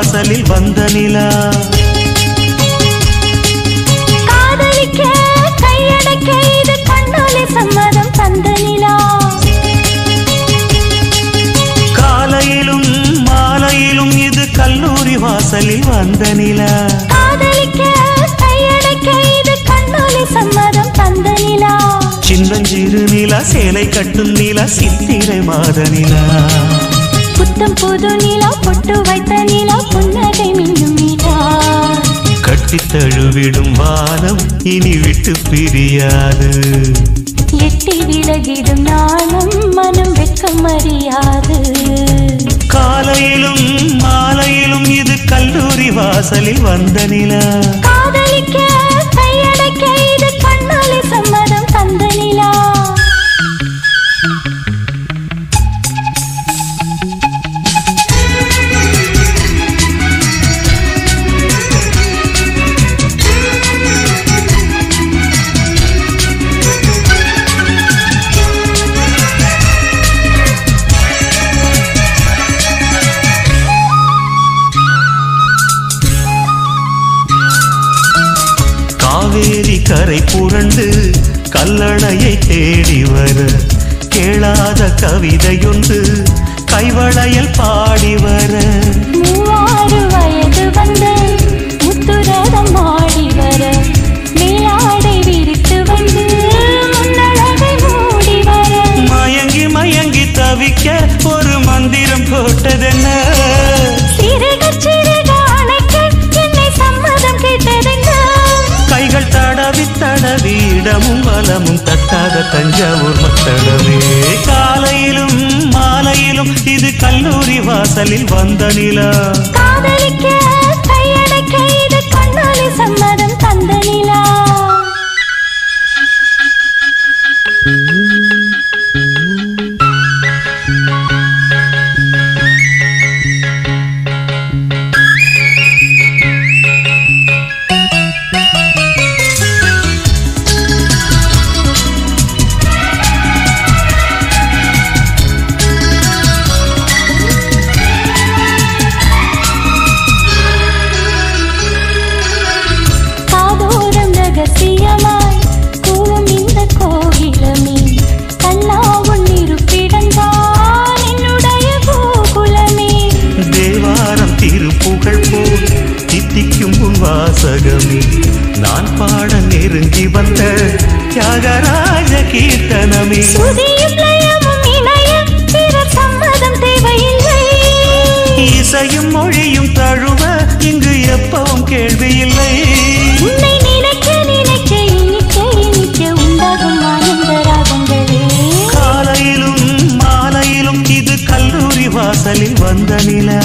வாசலில் வந்த நிலா காதலிக்க கையடக்க இது கண்ணாலே சம்மதம் தந்த நிலா காலையிலும் மாலையிலும் இது கல்லூரி வாசலில் வந்த நிலா காதலிக்க கையடக்க இது கண்ணாலே சம்மதம் தந்த நிலா சின்னஞ்சிறு நிலா சேலை கட்டும் நிலா சித்திரை மாத நிலா புத்தம் புது நிலா பொட்டு வைத்த நிலா புன்னகை மின்னும் நிலா கட்டித் தழுவிடும் வானம் இனி விட்டு பிரியாது எட்டி விலகிடும் நாணம் மனம் வெட்கம் அறியாது காலையிலும் மாலையிலும் இது கல்லூரி வாசலில் வந்த நிலா காதலிக்க கையடக்க இது கண்ணாலே சம்மதம் தந்த நிலா காவேரி கரை புரண்டு கல்லணையை தேடி வர கேளாத கவிதையொன்று கைவளையல் பாடி வர மூவாறு வயது வந்த முத்துரதம் ஆடி வர மேலாடை விரித்து வந்து முன்னழகை மூடி வர மயங்கி மயங்கி தவிக்க ஒரு மந்திரம் போட்டதென்ன சிறுக சிறுக அணைக்க என்னை சம்மதம் கேட்டதென்ன கைகள் தடவி தடவி இடமும் வலமும் தட்டாத தஞ்சாவூர் மத்தளமே காலையிலும் மாலையிலும் இது கல்லூரி வாசலில் வந்த நிலா காதலிக்க கையடக்க இது கண்ணாலே சம்மதம் தந்த நிலா காதோரம் ரகசியமாய் கூவும் இந்த கோகிலமே கண்ணா உன் இருப்பிடந்தான் என்னுடைய கோகுலமே தேவாரம் திருப்புகழ் போல் தித்திக்கும் உன் வாசகமே நான் பாட நெருங்கி வந்த தியாகராஜ கீர்த்தனமே சுதியும் லயமும் இணைய பிறர் சம்மதம் தேவையில்லை இசையும் மொழியும் தழுவ இங்கு எப்பவும் கேள்வி இல்லை உன்னை நினைக்க நினைக்க இனிக்க இனிக்க உண்டாகும் ஆனந்த ராகங்களே காலையிலும் மாலையிலும் இது கல்லூரி வாசலில் வந்த நிலா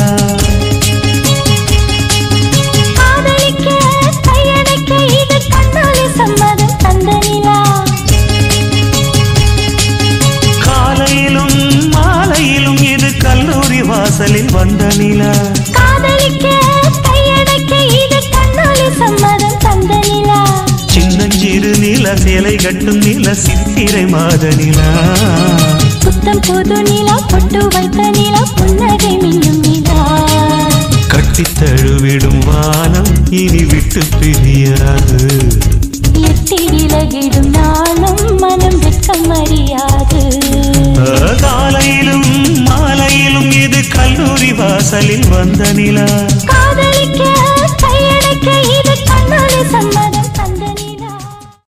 காதலிக்க கையடக்க இது கண்ணாலே சம்மதம் தந்த நிலா காலையிலும் மாலையிலும் இது கல்லூரி வாசலில் வந்த நிலா காதலிக்க கையடக்க இது கண்ணாலே சம்மதம் தந்த நிலா சின்னஞ்சிறு நில சேலை கட்டும் நில சித்திரை மாத நிலா புத்தம் புது நிலா பொட்டு வைத்த நிலா புன்னகை மின்னும் நிலா கட்டித் தழுவிடும் வானம் இனி விட்டு பிரி